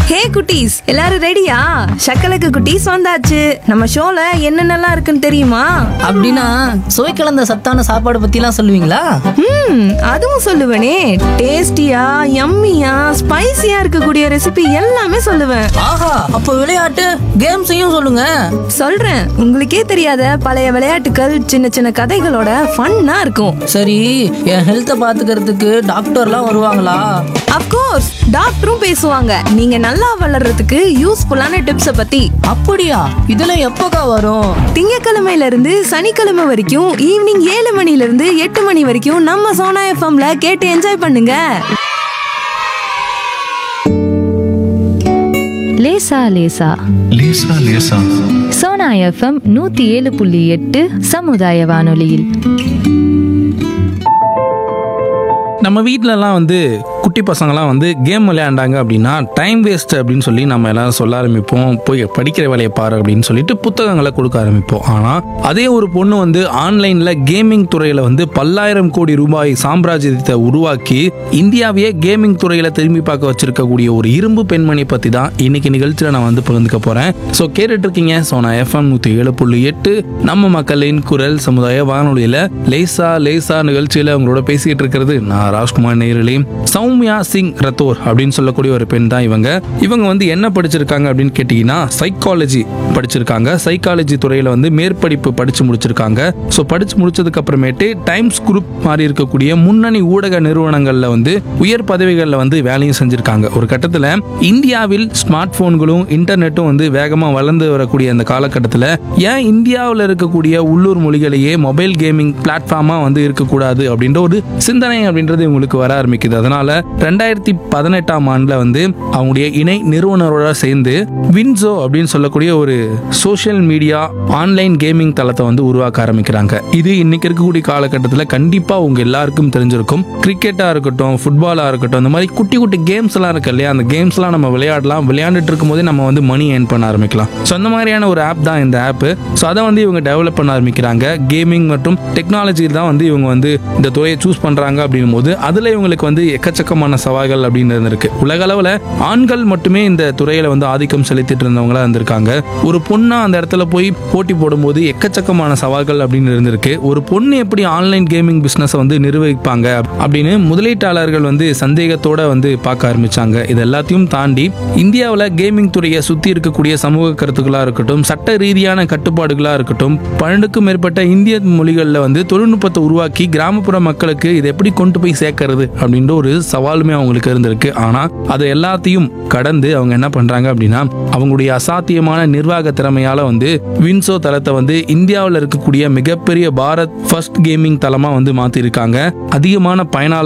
ஹே குட்டீஸ் எல்லாரும் ரெடியா சக்கலக்கு குட்டீஸ் வந்தாச்சு நம்ம ஷோல என்னென்னலாம் இருக்குன்னு தெரியுமா அப்படின்னா சுவை கலந்த சத்தான சாப்பாடு பத்திலாம் சொல்லுவீங்களா ம் அதுவும் சொல்லுவேனே டேஸ்டியா யம்மியா ஸ்பைசியா இருக்கக்கூடிய ரெசிபி எல்லாமே சொல்லுவேன் ஆஹா அப்போ விளையாட்டு கேம்ஸையும் சொல்லுங்க சொல்றேன் உங்களுக்கே தெரியாத பழைய விளையாட்டுகள் சின்ன சின்ன கதைகளோட ஃபன்னா இருக்கும் சரி என் ஹெல்த்தை பாத்துக்கிறதுக்கு டாக்டர்லாம் வருவாங்களா அப்கோர்ஸ் டாக்டரும் பேசுவாங்க நீங்க நல்லா வளர்றதுக்கு யூஸ்ஃபுல்லான டிப்ஸ பத்தி அப்படியா இதெல்லாம் எப்போக்கா வரும் திங்கக்கிழமையில இருந்து சனிக்கிழமை வரைக்கும் ஈவினிங் ஏழு மணில இருந்து எட்டு மணி வரைக்கும் நம்ம சோனா எஃப்எம்ல கேட்டு என்ஜாய் பண்ணுங்க லேசா லேசா லேசா லேசா சோனா எஃப்எம் நூத்தி ஏழு புள்ளி எட்டு சமுதாய வானொலியில் நம்ம வீட்டிலலாம் வந்து குட்டி பசங்களாம் வந்து கேம் விளையாண்டாங்க அப்படின்னா டைம் வேஸ்ட் அப்படின்னு சொல்லி நம்ம எல்லாரும் சொல்ல ஆரம்பிப்போம் போய் படிக்கிற வேலையை பாரு அப்படின்னு சொல்லிட்டு புத்தகங்களை கொடுக்க ஆரம்பிப்போம் ஆனால் அதே ஒரு பொண்ணு வந்து ஆன்லைனில் கேமிங் துறையில் வந்து பல்லாயிரம் கோடி ரூபாய் சாம்ராஜ்யத்தை உருவாக்கி இந்தியாவையே கேமிங் துறையில் திரும்பி பார்க்க வச்சிருக்கக்கூடிய ஒரு இரும்பு பெண்மணி பற்றி தான் இன்னைக்கு நிகழ்ச்சியில் நான் வந்து பகிர்ந்துக்க போகிறேன் ஸோ கேட்டுட்டு இருக்கீங்க ஸோ நான் எஃப்எம் நூற்றி ஏழு புள்ளி எட்டு நம்ம மக்களின் குரல் சமுதாய வானொலியில் லேசா லேசா நிகழ்ச்சியில் உங்களோட பேசிக்கிட்டு இருக்கிறது நான் ராஜ்குமார் நேரிலே சௌமியா சிங் ரத்தோர் அப்படின்னு சொல்லக்கூடிய ஒரு பெண் தான் இவங்க இவங்க வந்து என்ன படிச்சிருக்காங்க அப்படின்னு கேட்டிங்கன்னா சைக்காலஜி படிச்சிருக்காங்க சைக்காலஜி துறையில் வந்து மேற்படிப்பு படித்து முடிச்சிருக்காங்க ஸோ படித்து முடிச்சதுக்கு அப்புறமேட்டு டைம்ஸ் குரூப் மாதிரி இருக்கக்கூடிய முன்னணி ஊடக நிறுவனங்களில் வந்து உயர் பதவிகளில் வந்து வேலையும் செஞ்சிருக்காங்க ஒரு கட்டத்தில் இந்தியாவில் ஸ்மார்ட் போன்களும் இன்டர்நெட்டும் வந்து வேகமாக வளர்ந்து வரக்கூடிய அந்த காலகட்டத்தில் ஏன் இந்தியாவில் இருக்கக்கூடிய உள்ளூர் மொழிகளையே மொபைல் கேமிங் பிளாட்ஃபார்மாக வந்து இருக்கக்கூடாது அப்படின்ற ஒரு சிந்தனை அப்படின்றது இவங்களுக்கு வர ஆரம்பிக்குது அதனால ரெண்டாயிரத்தி பதினெட்டாம் ஆண்டில் வந்து அவங்களுடைய இணை நிறுவனரோட சேர்ந்து வின்சோ அப்படின்னு சொல்லக்கூடிய ஒரு சோஷியல் மீடியா ஆன்லைன் கேமிங் தளத்தை வந்து உருவாக்க ஆரம்பிக்கிறாங்க இது இன்னைக்கு இருக்கக்கூடிய காலகட்டத்தில் கண்டிப்பாக உங்க எல்லாருக்கும் தெரிஞ்சிருக்கும் கிரிக்கெட்டாக இருக்கட்டும் ஃபுட்பாலாக இருக்கட்டும் இந்த மாதிரி குட்டி குட்டி கேம்ஸ் எல்லாம் இருக்கு இல்லையா அந்த கேம்ஸ்லாம் நம்ம விளையாடலாம் விளையாண்டுட்டு இருக்கும்போதே நம்ம வந்து மணி ஏர்ன் பண்ண ஆரம்பிக்கலாம் ஸோ அந்த மாதிரியான ஒரு ஆப் தான் இந்த ஆப் ஸோ அதை வந்து இவங்க டெவலப் பண்ண ஆரம்பிக்கிறாங்க கேமிங் மற்றும் டெக்னாலஜியில் தான் வந்து இவங்க வந்து இந்த துறையை சூஸ் பண்றாங்க அப்படின்னும் போது அதுல இவங்களுக்கு வந்து எக்கச்சக்கமான சவால்கள் அப்படின்னு இருக்கு உலக அளவில் ஆண்கள் மட்டுமே இந்த துறையில வந்து ஆதிக்கம் செலுத்திட்டு இருந்தவங்களா இருந்திருக்காங்க ஒரு பொண்ணா அந்த இடத்துல போய் போட்டி போடும்போது எக்கச்சக்கமான சவால்கள் அப்படின்னு இருந்திருக்கு ஒரு பொண்ணு எப்படி ஆன்லைன் கேமிங் பிசினஸ் வந்து நிர்வகிப்பாங்க அப்படின்னு முதலீட்டாளர்கள் வந்து சந்தேகத்தோட வந்து பார்க்க ஆரம்பிச்சாங்க இது எல்லாத்தையும் தாண்டி இந்தியாவில் கேமிங் துறையை சுத்தி இருக்கக்கூடிய சமூக கருத்துக்களா இருக்கட்டும் சட்ட ரீதியான கட்டுப்பாடுகளா இருக்கட்டும் பன்னெண்டுக்கும் மேற்பட்ட இந்திய மொழிகளில் வந்து தொழில்நுட்பத்தை உருவாக்கி கிராமப்புற மக்களுக்கு இதை எப்படி கொண்டு போய் சேர்க்கறது அப்படின்ற ஒரு சவாலுமே அவங்களுக்கு இருந்திருக்கு ஆனா அதை எல்லாத்தையும் கடந்து அவங்க என்ன பண்றாங்க அப்படின்னா அவங்களுடைய அசாத்தியமான நிர்வாக திறமையால வந்து வின்சோ தளத்தை வந்து இந்தியாவில் இருக்கக்கூடிய மிகப்பெரிய பாரத் ஃபர்ஸ்ட் கேமிங் தளமா வந்து மாத்திருக்காங்க அதிகமான பயனாளர்